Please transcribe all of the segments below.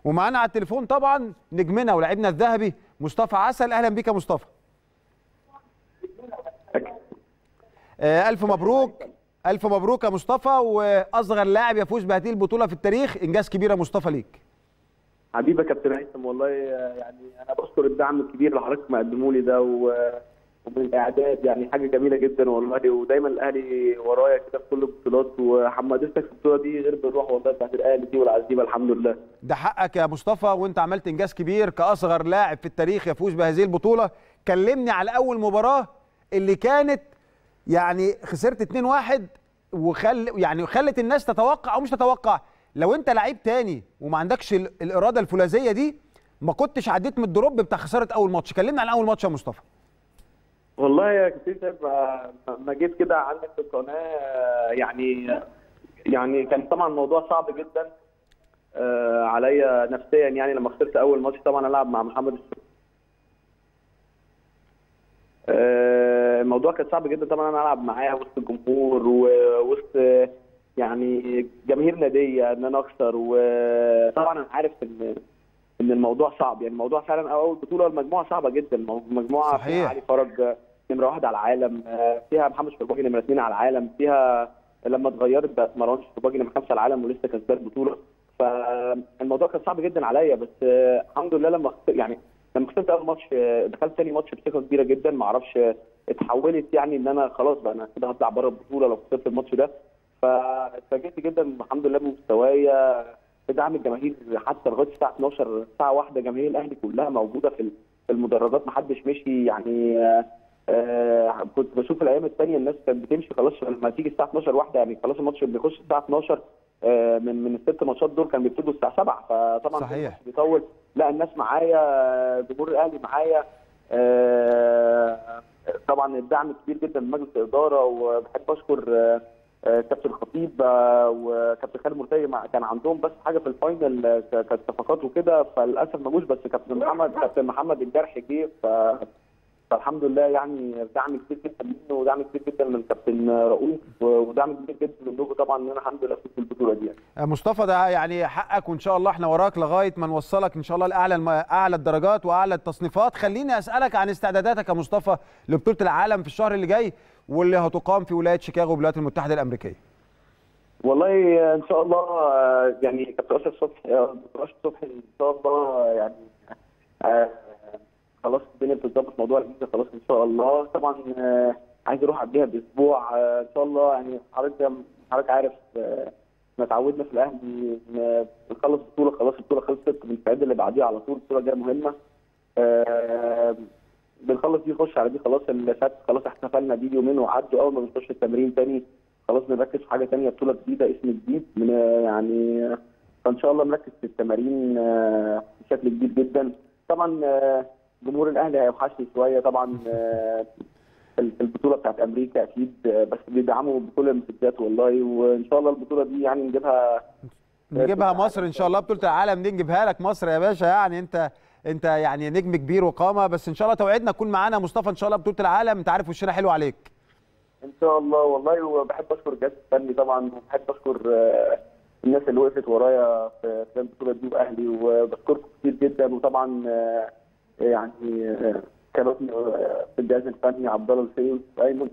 ومعانا على التليفون طبعا نجمنا ولاعبنا الذهبي مصطفى عسل اهلا بيك يا مصطفى آه، الف مبروك الف مبروك يا مصطفى واصغر لاعب يفوز بهذه البطوله في التاريخ انجاز كبير يا مصطفى ليك حبيبي يا كابتن هيثم والله يعني انا بشكر الدعم الكبير اللي حضرتك مقدمه لي ده و- ومن الاعداد يعني حاجه جميله جدا والله ودايما الاهلي ورايا كده في كل البطولات وحمدتك في البطوله دي غير بالروح والله بتاعت الاهلي دي والعزيمه الحمد لله ده حقك يا مصطفى وانت عملت انجاز كبير كاصغر لاعب في التاريخ يفوز بهذه البطوله كلمني على اول مباراه اللي كانت يعني خسرت 2-1 وخل يعني خلت الناس تتوقع او مش تتوقع لو انت لعيب تاني وما عندكش ال- الاراده الفولاذيه دي ما كنتش عديت من الدروب بتاع خساره اول ماتش كلمني عن اول ماتش يا مصطفى والله يا كابتن سيف ما- ما جيت كده عندك في القناه يعني يعني كان طبعا الموضوع صعب جدا آه، عليا نفسيا يعني لما خسرت اول ماتش طبعا العب مع محمد الشرقي آه، الموضوع كان صعب جدا طبعا انا العب معاه وسط الجمهور ووسط يعني جماهير ناديه ان انا اخسر وطبعا انا عارف ان ان الموضوع صعب يعني الموضوع فعلا اول بطوله المجموعه صعبه جدا مجموعه صحيح. فيها علي فرج آه، نمره واحد على العالم آه، فيها محمد شرباجي نمره اثنين على العالم فيها لما اتغيرت بقت مروان شرباجي نمره خمسه على العالم ولسه كسبان البطوله فالموضوع كان صعب جدا عليا بس آه، الحمد لله لما خسرت يعني لما خسرت اول ماتش آه، دخلت تاني ماتش بثقه كبيره جدا ما اعرفش آه، اتحولت يعني ان انا خلاص بقى انا كده هطلع بره البطوله لو خسرت الماتش ده فاتفاجئت جدا الحمد لله بمستوايا بدعم الجماهير حتى لغايه الساعه 12 الساعه 1 جماهير الاهلي كلها موجوده في في المدرجات ما حدش مشي يعني آه، آه، كنت بشوف الايام الثانيه الناس كانت بتمشي خلاص لما تيجي الساعه 12 واحده يعني خلاص الماتش بيخش الساعه 12 آه، من من الست ماتشات دول كان بيبتدوا الساعه 7 فطبعا صحيح. الماتش بيطول لا الناس معايا آه، جمهور الاهلي معايا آه، طبعا الدعم كبير جدا من مجلس الاداره وبحب اشكر آه، آه، كابتن خطيب آه، وكابتن خالد مرتجي مع- كان عندهم بس حاجه في الفاينل آه، ك- كانت صفقات وكده فللاسف ما جوش بس كابتن محمد كابتن محمد الجرح جه ف- فالحمد لله يعني دعم كبير جدا منه ودعم كبير جدا من كابتن رؤوف ودعم كبير جدا منكم طبعا ان انا الحمد لله فزت بالبطوله دي يعني. آه، مصطفى ده يعني حقك وان شاء الله احنا وراك لغايه ما نوصلك ان شاء الله لاعلى الم... اعلى الدرجات واعلى التصنيفات خليني اسالك عن استعداداتك يا مصطفى لبطوله العالم في الشهر اللي جاي واللي هتقام في ولايه شيكاغو بالولايات المتحده الامريكيه والله ان شاء الله آه، يعني كابتن اشرف صبحي آه، دكتور اشرف صبحي ان شاء الله يعني آه، خلاص الدنيا بتظبط موضوع الفيزا خلاص ان شاء الله طبعا آه، عايز اروح قبلها باسبوع آه، ان شاء الله يعني حضرتك حضرتك عارف آه، احنا اتعودنا في الاهلي إن بنخلص بطوله خلاص البطوله خلصت بنستعد اللي بعديها على طول البطوله جايه مهمه آه، بنخلص دي نخش على دي خلاص اللي فات خلاص احتفلنا بيه يومين وعدوا اول ما بنخش التمرين تاني خلاص بنركز في حاجه تانيه بطوله جديده اسم جديد من يعني فان شاء الله مركز في التمارين آه، بشكل كبير جدا طبعا آه، جمهور الاهلي هيوحشني شويه طبعا آه، في البطوله بتاعت امريكا اكيد آه، بس بيدعموا بكل المسدات والله وان شاء الله البطوله دي يعني نجيبها نجيبها مصر ان شاء الله بطوله العالم دي نجيبها لك مصر يا باشا يعني انت انت يعني نجم كبير وقامه بس ان شاء الله توعدنا تكون معانا مصطفى ان شاء الله بطوله العالم انت عارف وشنا حلو عليك ان شاء الله والله وبحب اشكر الجهاز الفني طبعا وبحب اشكر آه، الناس اللي وقفت ورايا في في البطوله دي واهلي وبشكركم كتير جدا وطبعا آه، يعني آه، كباتن آه، في الجهاز الفني عبد الله السيد وايمن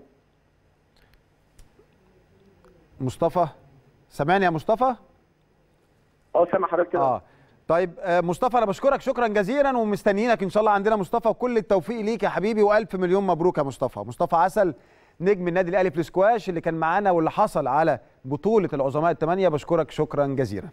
مصطفى سامعني يا مصطفى اه سامع حضرتك كده اه طيب آه، مصطفى انا بشكرك شكرا جزيلا ومستنيينك ان شاء الله عندنا مصطفى وكل التوفيق ليك يا حبيبي والف مليون مبروك يا مصطفى مصطفى عسل نجم النادي الاهلي في الاسكواش اللي كان معانا واللي حصل على بطوله العظماء الثمانيه بشكرك شكرا جزيلا